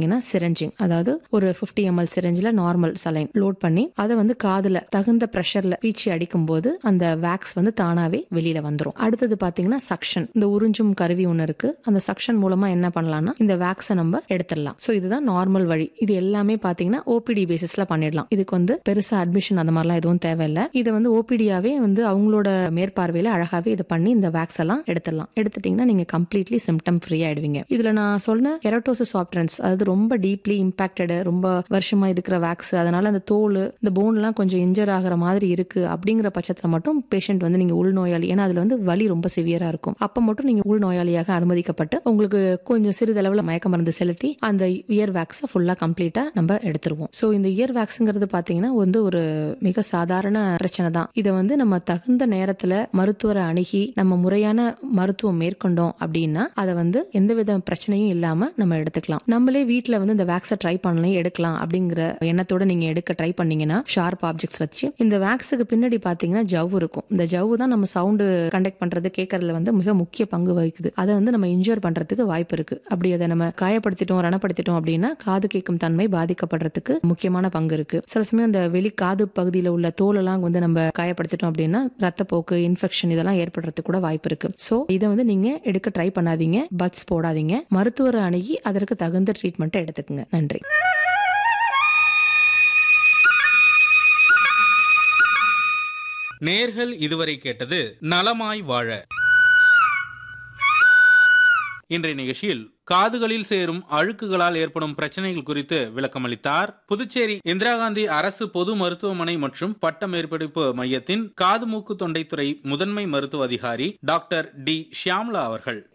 பாத்தீங்கன்னா சிரஞ்சிங் அதாவது ஒரு ஃபிஃப்டி எம்எல் சிரஞ்சில் நார்மல் சலைன் லோட் பண்ணி அதை வந்து காதுல தகுந்த ப்ரெஷர்ல பீச்சி அடிக்கும் போது அந்த வேக்ஸ் வந்து தானாவே வெளியில வந்துரும் அடுத்தது பாத்தீங்கன்னா சக்ஷன் இந்த உறிஞ்சும் கருவி ஒன்று இருக்கு அந்த சக்ஷன் மூலமா என்ன பண்ணலாம்னா இந்த வேக்ஸை நம்ம எடுத்துடலாம் ஸோ இதுதான் நார்மல் வழி இது எல்லாமே பாத்தீங்கன்னா ஓபிடி பேசிஸ்ல பண்ணிடலாம் இதுக்கு வந்து பெருசா அட்மிஷன் அந்த மாதிரிலாம் எதுவும் தேவையில்லை இதை வந்து ஓபிடியாவே வந்து அவங்களோட மேற்பார்வையில அழகாவே இதை பண்ணி இந்த வேக்ஸ் எல்லாம் எடுத்துடலாம் எடுத்துட்டீங்கன்னா நீங்க கம்ப்ளீட்லி சிம்டம் ஃப்ரீ ஆயிடுவீங்க இதுல நான் சொன்ன கெரட்டோசிஸ் ஆப்டரன்ஸ் அதாவது ரொம்ப டீப்லி இம்பாக்டடு ரொம்ப வருஷமா இருக்கிற வேக்ஸ் அதனால அந்த தோல் இந்த போன்லாம் கொஞ்சம் இன்ஜர் ஆகிற மாதிரி இருக்கு அப்படிங்கிற பட்சத்துல மட்டும் பேஷண்ட் வந்து நீங்க உள்நோயாளி ஏன்னா அதுல வந்து வலி ரொம்ப சிவியரா இருக்கும் அப்ப மட்டும் நீங்க உள்நோயாளியாக அனுமதிக்கப்பட்டு உங்களுக்கு கொஞ்சம் சிறிதளவுல மயக்க மருந்து செலுத்தி அந்த இயர் வேக்ஸை ஃபுல்லா கம்ப்ளீட்டா நம்ம எடுத்துருவோம் ஸோ இந்த இயர் வேக்ஸுங்கிறது பாத்தீங்கன்னா வந்து ஒரு மிக சாதாரண பிரச்சனை தான் இதை வந்து நம்ம தகுந்த நேரத்துல மருத்துவரை அணுகி நம்ம முறையான மருத்துவம் மேற்கொண்டோம் அப்படின்னா அதை வந்து எந்தவித பிரச்சனையும் இல்லாம நம்ம எடுத்துக்கலாம் நம்மளே வீட்ல வந்து இந்த வேக்ஸை ட்ரை பண்ணலாம் எடுக்கலாம் அப்படிங்கிற எண்ணத்தோட நீங்க எடுக்க ட்ரை பண்ணீங்கன்னா ஷார்ப் ஆப்ஜெக்ட்ஸ் வச்சு இந்த வேக்ஸுக்கு பின்னாடி பாத்தீங்கன்னா ஜவ்வு இருக்கும் இந்த ஜவ்வு தான் நம்ம சவுண்டு கண்டக்ட் பண்றது கேட்கறதுல வந்து மிக முக்கிய பங்கு வகிக்குது அதை வந்து நம்ம இன்ஜூர் பண்றதுக்கு வாய்ப்பு இருக்கு அப்படி அதை நம்ம காயப்படுத்திட்டோம் ரணப்படுத்திட்டோம் அப்படின்னா காது கேட்கும் தன்மை பாதிக்கப்படுறதுக்கு முக்கியமான பங்கு இருக்கு சில சமயம் அந்த வெளி காது பகுதியில் உள்ள தோலெல்லாம் வந்து நம்ம காயப்படுத்திட்டோம் அப்படின்னா ரத்தப்போக்கு இன்ஃபெக்ஷன் இதெல்லாம் ஏற்படுறதுக்கு கூட வாய்ப்பு இருக்கு ஸோ இதை வந்து நீங்க எடுக்க ட்ரை பண்ணாதீங்க பட்ஸ் போடாதீங்க மருத்துவரை அணுகி அதற்கு தகுந்த ட்ரீட்மெண்ட்டை எடுத்துக்கங்க நன்றி நேர்கள் இதுவரை கேட்டது நலமாய் வாழ இன்றைய நிகழ்ச்சியில் காதுகளில் சேரும் அழுக்குகளால் ஏற்படும் பிரச்சனைகள் குறித்து விளக்கமளித்தார் புதுச்சேரி இந்திரா காந்தி அரசு பொது மருத்துவமனை மற்றும் பட்ட மேற்படிப்பு மையத்தின் காது மூக்கு தொண்டைத்துறை முதன்மை மருத்துவ அதிகாரி டாக்டர் டி ஷியாம்லா அவர்கள்